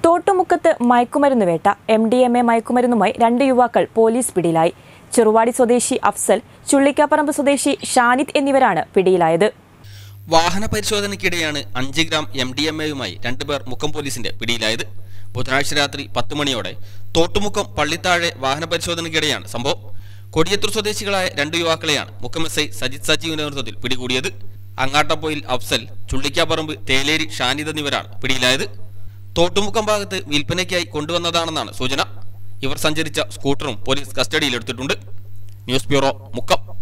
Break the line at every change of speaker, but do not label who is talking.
തോട്ടുമുക്കത്ത് മയക്കുമരുന്ന് വേട്ട M D M A മയക്കുമരുന്നുമായി രണ്ട് യുവാക്കൾ പോലീസ് പിടിയിലായി ചെറുവാടി സ്വദേശി അഫ്സൽ ചുള്ളിക്കാപ്പറമ്പ് സ്വദേശി ഷാനിദ് എന്നിവരാണ് പിടിയിലായത്
വാഹന പരിശോധനയ്ക്കിടെയാണ് അഞ്ച് ഗ്രാം എം ഡി എം എയുമായി രണ്ടുപേർ മുക്കം പോലീസിന്റെ പിടിയിലായത് ബുധനാഴ്ച രാത്രി പത്ത് മണിയോടെ തോട്ടുമുക്കം പള്ളിത്താഴെ വാഹന പരിശോധനയ്ക്കിടെയാണ് സംഭവം കൊടിയത്തൂർ സ്വദേശികളായ രണ്ട് യുവാക്കളെയാണ് മുക്കം എസ് ഐ സജിത് സജീവിന്റെ നേതൃത്വത്തിൽ പിടികൂടിയത് അങ്ങാട്ടപ്പൊയിൽ അഫ്സൽ ചുള്ളിക്കാപ്പറമ്പ് തേലേരി ഷാനിദ് എന്നിവരാണ് പിടിയിലായത് തോട്ടുമുക്കം ഭാഗത്ത് വിൽപ്പനയ്ക്കായി കൊണ്ടുവന്നതാണെന്നാണ് സൂചന ഇവർ സഞ്ചരിച്ച സ്കൂട്ടറും പോലീസ് കസ്റ്റഡിയിലെടുത്തിട്ടുണ്ട് ന്യൂസ് ബ്യൂറോ മുക്കം